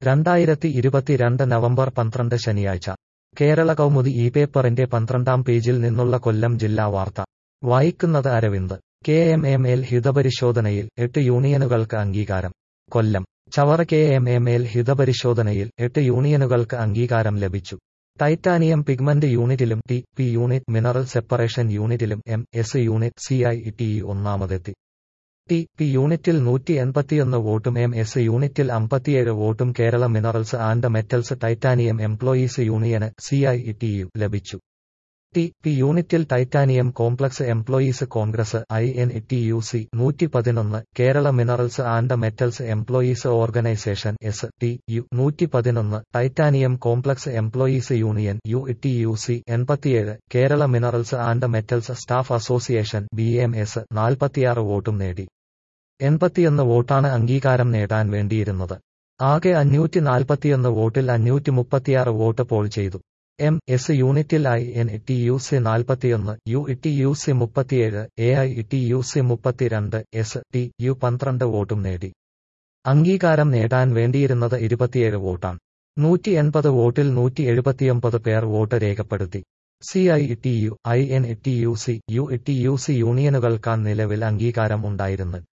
രണ്ടായിരത്തി ഇരുപത്തിരണ്ട് നവംബർ പന്ത്രണ്ട് ശനിയാഴ്ച കേരള കൗമുദി ഈ പേപ്പറിന്റെ പന്ത്രണ്ടാം പേജിൽ നിന്നുള്ള കൊല്ലം ജില്ലാ വാർത്ത വായിക്കുന്നത് Aravind K M M L ഹിതപരിശോധനയിൽ എട്ട് യൂണിയനുകൾക്ക് അംഗീകാരം Kollam Chavara K M M L ഹിതപരിശോധനയിൽ എട്ട് യൂണിയനുകൾക്ക് അംഗീകാരം ലഭിച്ചു ടൈറ്റാനിയം പിഗ്മെന്റ് യൂണിറ്റിലും T P unit mineral separation യൂണിറ്റിലും M S unit C I T ഒന്നാമതെത്തി ടി പി യൂണിറ്റിൽ നൂറ്റി എൺപത്തിയൊന്ന് വോട്ടും എം എസ് യൂണിറ്റിൽ അമ്പത്തിയേഴ് വോട്ടും Kerala minerals and metals titanium employees യൂണിയന് സി ഐ ടി യു ലഭിച്ചു ടി പി യൂണിറ്റിൽ titanium complex employees Congress I N T U C നൂറ്റി പതിനൊന്ന് Kerala minerals and metals employees organisation S T U നൂറ്റി പതിനൊന്ന് titanium complex employees union U T U C എൺപത്തിയേഴ് Kerala minerals and metals staff association B M S നാൽപ്പത്തിയാറ് വോട്ടും നേടി എൺപത്തിയൊന്ന് വോട്ടാണ് അംഗീകാരം നേടാൻ വേണ്ടിയിരുന്നത് ആകെ അഞ്ഞൂറ്റി നാൽപ്പത്തിയൊന്ന് വോട്ടിൽ അഞ്ഞൂറ്റി മുപ്പത്തിയാറ് വോട്ട് പോൾ ചെയ്തു എം എസ് യൂണിറ്റിൽ I N T U C നാൽപ്പത്തിയൊന്ന് യു ടി യു സി മുപ്പത്തിയേഴ് A I T U C മുപ്പത്തിരണ്ട് എസ് ടി യു പന്ത്രണ്ട് വോട്ടും നേടി അംഗീകാരം നേടാൻ വേണ്ടിയിരുന്നത് ഇരുപത്തിയേഴ് വോട്ടാണ് നൂറ്റി എൺപത് വോട്ടിൽ നൂറ്റി എഴുപത്തിയൊമ്പത് പേർ വോട്ട് രേഖപ്പെടുത്തി C I T U I N T U C U T U C യൂണിയനുകൾക്കാണ് നിലവിൽ അംഗീകാരം ഉണ്ടായിരുന്നത്